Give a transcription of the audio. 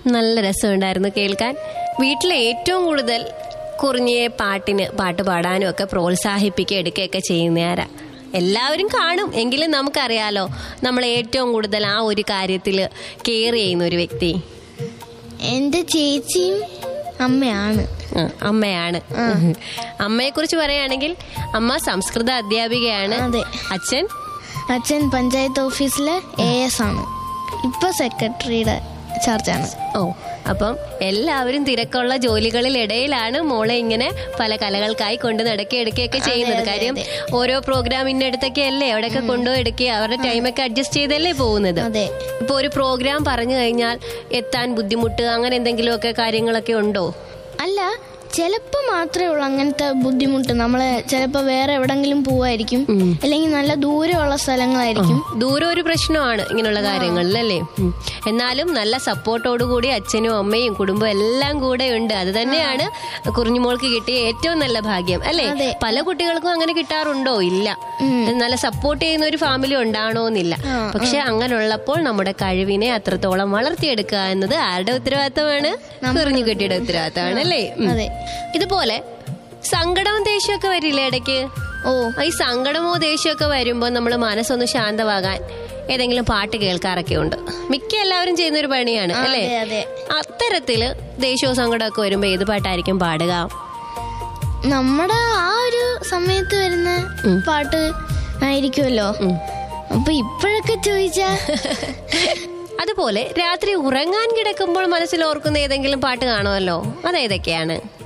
നല്ല രസമുണ്ടായിരുന്നു കേൾക്കാൻ വീട്ടിലെ ഏറ്റവും കൂടുതൽ കുറിഞ്ഞിയെ പാട്ടിന് പാട്ട് പാടാനും ഒക്കെ പ്രോത്സാഹിപ്പിക്കുക എടുക്കുകയൊക്കെ ചെയ്യുന്ന ആരാ എല്ലാവരും കാണും എങ്കിലും നമുക്കറിയാലോ നമ്മൾ ഏറ്റവും കൂടുതൽ ആ ഒരു കാര്യത്തിൽ കെയർ ചെയ്യുന്ന ഒരു വ്യക്തി എന്റെ ചേച്ചിയും അമ്മയാണ് ആ, അമ്മയാണ് അമ്മയെ കുറിച്ച് പറയുകയാണെങ്കിൽ അമ്മ സംസ്കൃത അധ്യാപികയാണ് അതെ. അച്ഛൻ അച്ഛൻ പഞ്ചായത്ത് ഓഫീസിലെ എ എസ് ആണ് ഇപ്പൊ സെക്രട്ടറിയുടെ ചാർജാണ് ഓ അപ്പം എല്ലാവരും തിരക്കുള്ള ജോലികളിൽ ഇടയിലാണ് മോളെ ഇങ്ങനെ പല കലകൾക്കായി കൊണ്ട് നടക്കി എടുക്കുകയൊക്കെ ചെയ്യുന്നത് അതെ, കാര്യം അതെ. ഓരോ പ്രോഗ്രാം ഇന്നടുത്തൊക്കെ അല്ലേ അവിടെയൊക്കെ കൊണ്ടുപോയി എടുക്കുക അവരുടെ ടൈമൊക്കെ അഡ്ജസ്റ്റ് ചെയ്തല്ലേ പോകുന്നത് അതെ ഇപ്പൊ ഒരു പ്രോഗ്രാം പറഞ്ഞു കഴിഞ്ഞാൽ എത്താൻ ബുദ്ധിമുട്ട് അങ്ങനെ എന്തെങ്കിലുമൊക്കെ കാര്യങ്ങളൊക്കെ ഉണ്ടോ അല്ല ചിലപ്പോ മാത്രമേ ഉള്ളൂ അങ്ങനത്തെ ബുദ്ധിമുട്ട് നമ്മള് ചിലപ്പോ വേറെ എവിടെങ്കിലും പോവായിരിക്കും അല്ലെങ്കിൽ നല്ല ദൂരമുള്ള സ്ഥലങ്ങളായിരിക്കും ദൂരം ഒരു പ്രശ്നമാണ് ഇങ്ങനെയുള്ള കാര്യങ്ങളിൽ അല്ലേ ഉം. എന്നാലും നല്ല സപ്പോർട്ടോടുകൂടി അച്ഛനും അമ്മയും കുടുംബം എല്ലാം കൂടെ ഉണ്ട് അത് തന്നെയാണ് കുറിഞ്ഞുമോൾക്ക് കിട്ടിയ ഏറ്റവും നല്ല ഭാഗ്യം അല്ലേ അതെ. പല കുട്ടികൾക്കും അങ്ങനെ കിട്ടാറുണ്ടോ ഇല്ല നല്ല സപ്പോർട്ട് ചെയ്യുന്ന ഒരു ഫാമിലി ഉണ്ടാണോന്നില്ല ആ, പക്ഷെ അങ്ങനെയുള്ളപ്പോൾ നമ്മുടെ കഴിവിനെ അത്രത്തോളം വളർത്തിയെടുക്കുക എന്നത് ആരുടെ ഉത്തരവാദിത്തമാണ് കുറിഞ്ഞു കുട്ടിയുടെ ഉത്തരവാദിത്തമാണ് അല്ലേ ഉം. അതെ ഇതുപോലെ സങ്കടവും ദേഷ്യമൊക്കെ വരില്ലേ ഇടയ്ക്ക് ഓ ഈ സങ്കടമോ ദേഷ്യമൊക്കെ വരുമ്പോൾ നമ്മൾ മനസ്സൊന്ന് ശാന്തമാകാൻ ഏതെങ്കിലും പാട്ട് കേൾക്കാറൊക്കെ ഉണ്ട് മിക്ക എല്ലാവരും ചെയ്യുന്ന ഒരു പണിയാണ് അല്ലേ അതെ അതെ അത്തരത്തില് ദേഷ്യവും സങ്കടമൊക്കെ വരുമ്പോ ഏത് പാട്ടായിരിക്കും പാടുക നമ്മുടെ ആ ഒരു സമയത്ത് വരുന്ന പാട്ട് ആയിരിക്കുമല്ലോ അപ്പൊ ഇപ്പോഴൊക്കെ ചോദിച്ചാ അതുപോലെ രാത്രി ഉറങ്ങാൻ കിടക്കുമ്പോൾ മനസ്സിൽ ഓർക്കുന്ന ഏതെങ്കിലും പാട്ട് കാണുമല്ലോ അതേതൊക്കെയാണ്